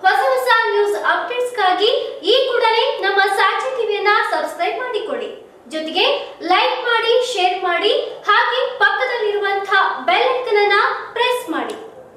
ಹೊಸ ಹೊಸ ನ್ಯೂಸ್ ಅಪ್ಡೇಟ್ಸ್ಗಾಗಿ ಈ ಕೂಡಲೇ ನಮ್ಮ ಸಾಕ್ಷಿ ಟಿವಿಯನ್ನ ಸಬ್ಸ್ಕ್ರೈಬ್ ಮಾಡಿಕೊಳ್ಳಿ ಜೊತೆಗೆ ಲೈಕ್ ಮಾಡಿ ಶೇರ್ ಮಾಡಿ ಹಾಗೆ ಪಕ್ಕದಲ್ಲಿರುವಂತಹ ಬೆಲ್ ಐಕನ್ ಅನ್ನ ಪ್ರೆಸ್ ಮಾಡಿ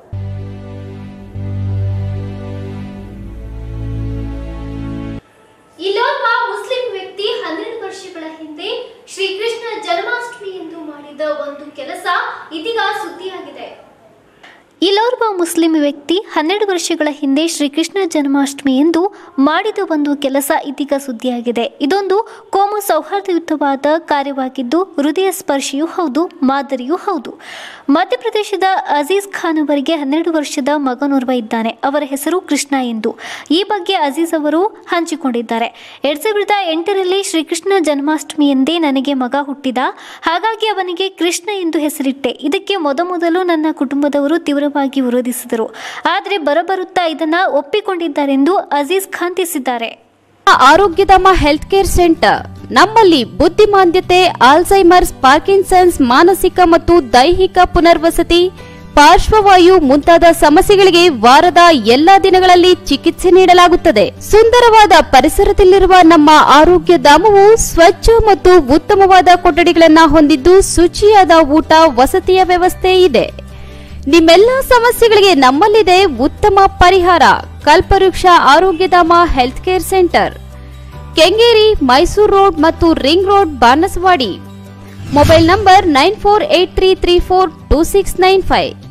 ಇಲ್ಲೊಬ್ಬ ಮುಸ್ಲಿಂ ವ್ಯಕ್ತಿ ಹನ್ನೆರಡು ವರ್ಷಗಳ ಹಿಂದೆ ಶ್ರೀಕೃಷ್ಣ ಜನ್ಮಾಷ್ಟಮಿ ಎಂದು ಮಾಡಿದ ಒಂದು ಕೆಲಸ ಇದೀಗ ಸುದ್ದಿಯಾಗಿದೆ ಇಲ್ಲೋರ್ವ ಮುಸ್ಲಿಂ ವ್ಯಕ್ತಿ ಹನ್ನೆರಡು ವರ್ಷಗಳ ಹಿಂದೆ ಶ್ರೀಕೃಷ್ಣ ಜನ್ಮಾಷ್ಟಮಿ ಎಂದು ಮಾಡಿದ ಒಂದು ಕೆಲಸ ಇದೀಗ ಸುದ್ದಿಯಾಗಿದೆ ಇದೊಂದು ಕೋಮು ಸೌಹಾರ್ದಯುತವಾದ ಕಾರ್ಯವಾಗಿದ್ದು ಹೃದಯ ಸ್ಪರ್ಶಿಯೂ ಹೌದು ಮಾದರಿಯೂ ಹೌದು ಮಧ್ಯಪ್ರದೇಶದ ಅಜೀಜ್ ಖಾನ್ ಅವರಿಗೆ ಹನ್ನೆರಡು ವರ್ಷದ ಮಗನೋರ್ವ ಇದ್ದಾನೆ ಅವರ ಹೆಸರು ಕೃಷ್ಣ ಎಂದು ಈ ಬಗ್ಗೆ ಅಜೀಜ್ ಅವರು ಹಂಚಿಕೊಂಡಿದ್ದಾರೆ ಎರಡ್ ಸಾವಿರದ ಎಂಟರಲ್ಲಿ ಶ್ರೀಕೃಷ್ಣ ಜನ್ಮಾಷ್ಟಮಿ ಎಂದೇ ನನಗೆ ಮಗ ಹುಟ್ಟಿದ ಹಾಗಾಗಿ ಅವನಿಗೆ ಕೃಷ್ಣ ಎಂದು ಹೆಸರಿಟ್ಟೆ ಇದಕ್ಕೆ ಮೊದಮೊದಲು ನನ್ನ ಕುಟುಂಬದವರು ತೀವ್ರವಾಗಿ ವಿರೋಧಿಸಿದರು ಆದರೆ ಬರಬರುತ್ತಾ ಇದನ್ನ ಒಪ್ಪಿಕೊಂಡಿದ್ದಾರೆಂದು ಅಜೀಜ್ ಖಾನ್ ತಿಳಿಸಿದ್ದಾರೆ ಆರೋಗ್ಯಧಾಮ ಹೆಲ್ತ್ ಕೇರ್ ಸೆಂಟರ್ ನಮ್ಮಲ್ಲಿ ಬುದ್ಧಿಮಾಂದ್ಯತೆ ಆಲ್ಝೈಮರ್ಸ್ ಪಾರ್ಕಿನ್ಸನ್ಸ್ ಮಾನಸಿಕ ಮತ್ತು ದೈಹಿಕ ಪುನರ್ವಸತಿ ಪಾರ್ಶ್ವವಾಯು ಮುಂತಾದ ಸಮಸ್ಯೆಗಳಿಗೆ ವಾರದ ಎಲ್ಲಾ ದಿನಗಳಲ್ಲಿ ಚಿಕಿತ್ಸೆ ನೀಡಲಾಗುತ್ತದೆ ಸುಂದರವಾದ ಪರಿಸರದಲ್ಲಿರುವ ನಮ್ಮ ಆರೋಗ್ಯ ಧಾಮವು ಸ್ವಚ್ಛ ಮತ್ತು ಉತ್ತಮವಾದ ಕೊಠಡಿಗಳನ್ನ ಹೊಂದಿದ್ದು ಶುಚಿಯಾದ ಊಟ ವಸತಿಯ ವ್ಯವಸ್ಥೆ ಇದೆ ನಿಮ್ಮೆಲ್ಲ ಸಮಸ್ಯೆಗಳಿಗೆ ನಮ್ಮಲ್ಲಿದೆ ಉತ್ತಮ ಪರಿಹಾರ Kalpavriksha Arogyadhama health care centre Kengeri Mysuru road ಮತ್ತು ring road Banaswadi mobile number nine four eight three three four two six nine five